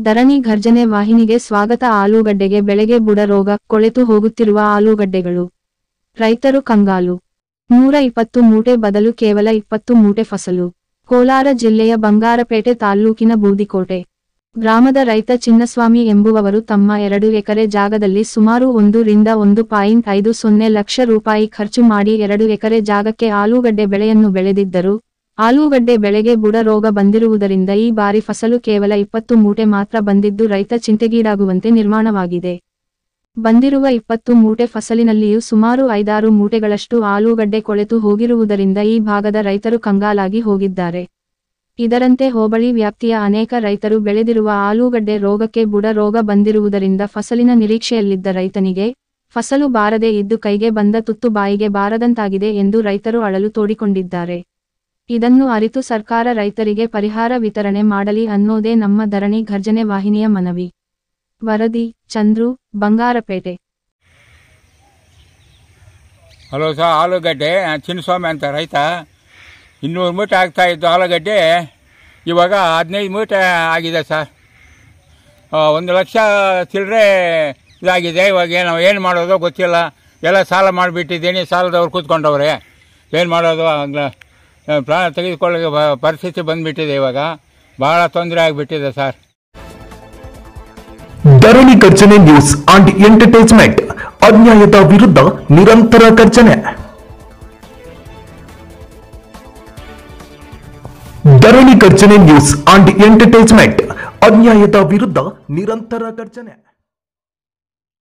ಧರಣಿ ಘರ್ಜನೆ ವಾಹಿನಿಗೆ ಸ್ವಾಗತ ಆಲೂಗಡ್ಡೆಗೆ ಬೆಳೆಗೆ ಬುಡ ರೋಗ ಕೊಳೆತು ಹೋಗುತ್ತಿರುವ ಆಲೂಗಡ್ಡೆಗಳು ರೈತರು ಕಂಗಾಲು ನೂರ ಇಪ್ಪತ್ತು ಮೂಟೆ ಬದಲು ಕೇವಲ ಇಪ್ಪತ್ತು ಮೂಟೆ ಫಸಲು ಕೋಲಾರ ಜಿಲ್ಲೆಯ ಬಂಗಾರಪೇಟೆ ತಾಲ್ಲೂಕಿನ ಬೂದಿಕೋಟೆ ಗ್ರಾಮದ ರೈತ ಚಿನ್ನಸ್ವಾಮಿ ಎಂಬುವವರು ತಮ್ಮ ಎರಡು ಎಕರೆ ಜಾಗದಲ್ಲಿ ಸುಮಾರು ಒಂದು ರಿಂದ ಒಂದು ಪಾಯಿಂಟ್ ಐದು ಸೊನ್ನೆ ಲಕ್ಷ ರೂಪಾಯಿ ಖರ್ಚು ಮಾಡಿ ಎರಡು ಎಕರೆ ಜಾಗಕ್ಕೆ ಆಲೂಗಡ್ಡೆ ಬೆಳೆಯನ್ನು ಬೆಳೆದಿದ್ದರು ಆಲೂಗಡ್ಡೆ ಬೆಳೆಗೆ ಬುಡ ರೋಗ ಬಂದಿರುವುದರಿಂದ ಈ ಬಾರಿ ಫಸಲು ಕೇವಲ ಇಪ್ಪತ್ತು ಮೂಟೆ ಮಾತ್ರ ಬಂದಿದ್ದು ರೈತ ಚಿಂತೆಗೀಡಾಗುವಂತೆ ನಿರ್ಮಾಣವಾಗಿದೆ ಬಂದಿರುವ ಇಪ್ಪತ್ತು ಮೂಟೆ ಫಸಲಿನಲ್ಲಿಯೂ ಸುಮಾರು ಐದಾರು ಮೂಟೆಗಳಷ್ಟು ಆಲೂಗಡ್ಡೆ ಕೊಳೆತು ಹೋಗಿರುವುದರಿಂದ ಈ ಭಾಗದ ರೈತರು ಕಂಗಾಲಾಗಿ ಹೋಗಿದ್ದಾರೆ ಇದರಂತೆ ಹೋಬಳಿ ವ್ಯಾಪ್ತಿಯ ಅನೇಕ ರೈತರು ಬೆಳೆದಿರುವ ಆಲೂಗಡ್ಡೆ ರೋಗಕ್ಕೆ ಬುಡ ರೋಗ ಬಂದಿರುವುದರಿಂದ ಫಸಲಿನ ನಿರೀಕ್ಷೆಯಲ್ಲಿದ್ದ ರೈತನಿಗೆ ಫಸಲು ಬಾರದೆ ಇದ್ದು ಕೈಗೆ ಬಂದ ತುತ್ತು ಬಾಯಿಗೆ ಬಾರದಂತಾಗಿದೆ ಎಂದು ರೈತರು ಅಳಲು ತೋಡಿಕೊಂಡಿದ್ದಾರೆ ಇದನ್ನು ಅರಿತು ಸರ್ಕಾರ ರೈತರಿಗೆ ಪರಿಹಾರ ವಿತರಣೆ ಮಾಡಲಿ ಅನ್ನೋದೇ ನಮ್ಮ ಧರಣಿ ಘರ್ಜನೆ ವಾಹಿನಿಯ ಮನವಿ ವರದಿ ಚಂದ್ರು ಬಂಗಾರಪೇಟೆ ಹಲೋ ಸರ್ ಆಲೂಗಡ್ಡೆ ನಾನ್ ಚಿನ್ನಸ್ವಾಮಿ ಅಂತ ರೈತ ಇನ್ನೂರು ಮೂಟೆ ಆಗ್ತಾ ಇದ್ದು ಆಲೂಗಡ್ಡೆ ಇವಾಗ ಹದಿನೈದು ಮೂಟೆ ಆಗಿದೆ ಸರ್ ಆ, ಒಂದು ಲಕ್ಷ ಚಿಲ್ಲರೆ ಇದಾಗಿದೆ ಇವಾಗ ನಾವು ಏನು ಮಾಡೋದು ಗೊತ್ತಿಲ್ಲ ಎಲ್ಲ ಸಾಲ ಮಾಡಿಬಿಟ್ಟಿದ್ದೀನಿ ಸಾಲದವ್ರು ಕೂತ್ಕೊಂಡವ್ರೆ ಏನು ಮಾಡೋದು ಆಗ್ಲ- ಆ, ಪ್ರಾಣ ತೆಗೆದುಕೊಳ್ಳೋ ಬ- ಪರಿಸ್ಥಿತಿ ಬಂದುಬಿಟ್ಟಿದೆ ಇವಾಗ ಭಾಳ ತೊಂದರೆ ಆಗಿಬಿಟ್ಟಿದೆ sir Dharani Garjane news and entertainment ಅನ್ಯಾಯದ ವಿರುದ್ಧ ನಿರಂತರ ಗರ್ಜನೆ Dharani Garjane news and entertainment ಅನ್ಯಾಯದ ವಿರುದ್ಧ ನಿರಂತರ ಗರ್ಜನೆ